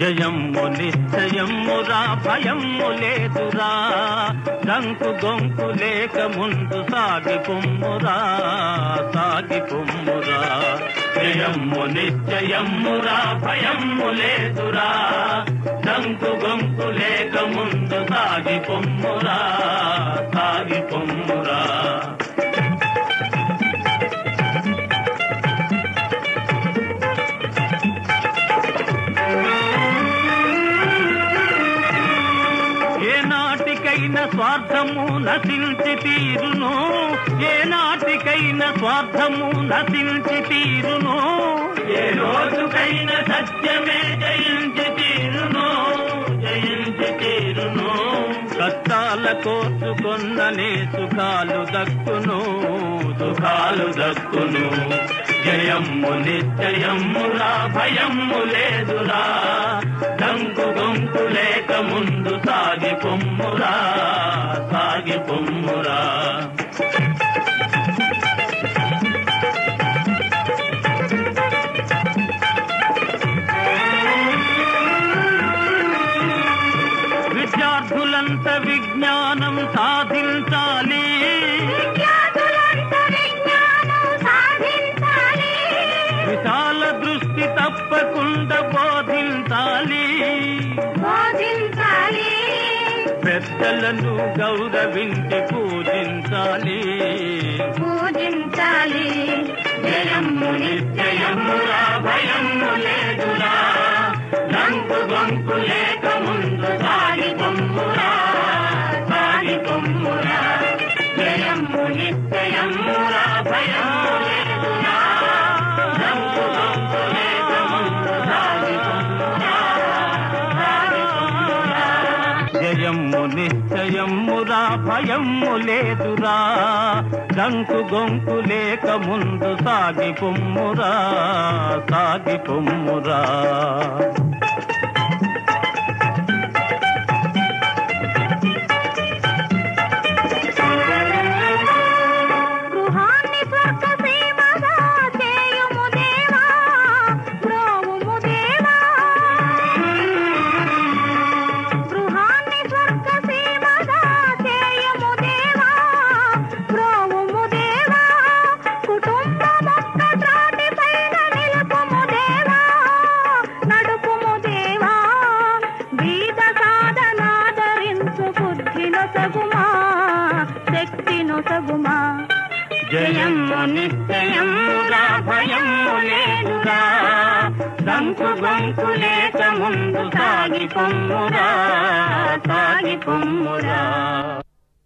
జయమ్ము నిశ్చయమ్మురా భయమ్ము లేదురా దంకు గొంకు లేక ముందు సాగి పొమ్మురా సాగి పొమ్మురా జయమ్ము నిశ్చయమ్మురా భయమ్ము లేదురా దంకు గొంకు లేక ముందు సాగి పొమ్మురా సాగి పొమ్మురా ఏ నాటికైనా స్వార్థము నశించి తీరును ఏ నాటికైనా స్వార్థము నశించి తీరును ఏ రోజుకైనా సత్యమే జయించి తీరును జయించి తీరును కష్టాల కోసుకొన్ననే సుఖాలు దక్కును సుఖాలు దక్కును జయమ్ము నిశ్చయమ్మురా భయమ్ము లేదురా దంకు గొంకు లేక ముందు సాగి పొమ్మురా సాగి పొమ్మురా విద్యార్థులంత విజ్ఞానం సాధించాలి విద్యార్థులంత విజ్ఞానం సాధించాలి. విశాల దృష్టి తప్పకుండా బోధించాలి బోధించాలి. పెద్దలను గౌరవించి పూజించాలి పూజించాలి. జయమ్ము నిశ్చయమురా భయము లేదురా నంకు గొంకు లేక ముందు సాగి పొమ్మురా సాగి పొమ్మురా జయమ్ము నిశ్చయమురా భయము లేదురా నంకు గొంకు లేక ముందు సాగి పొమ్మురా సాగి పొమ్మురా జయమ్ము నిశ్చయమ్మురా భయమ్ము లేదురా దంకు గొంకు లేక ముందు సాగి పొమ్మురా సాగి పొమ్మురా గృహాన్ని స్వర్గ సీమగా చేయుము దేవా, బ్రోవుము దేవా. గృహాన్ని స్వర్గ సీమగా చేయుము దేవా, బ్రోవుము దేవా. కుటుంబమొక్క త్రాటిపైన నిలుపుము దేవా, నడుపుము దేవా. బీద సాధనాదరించు బుద్ధినొసగుమా, శక్తినొసగుమా జయమ్ము నిశ్చయమురా భయము లేదురా దంకు గొంకు లేక ముందు సాగి పొమ్మురా సాగి పొమ్మురా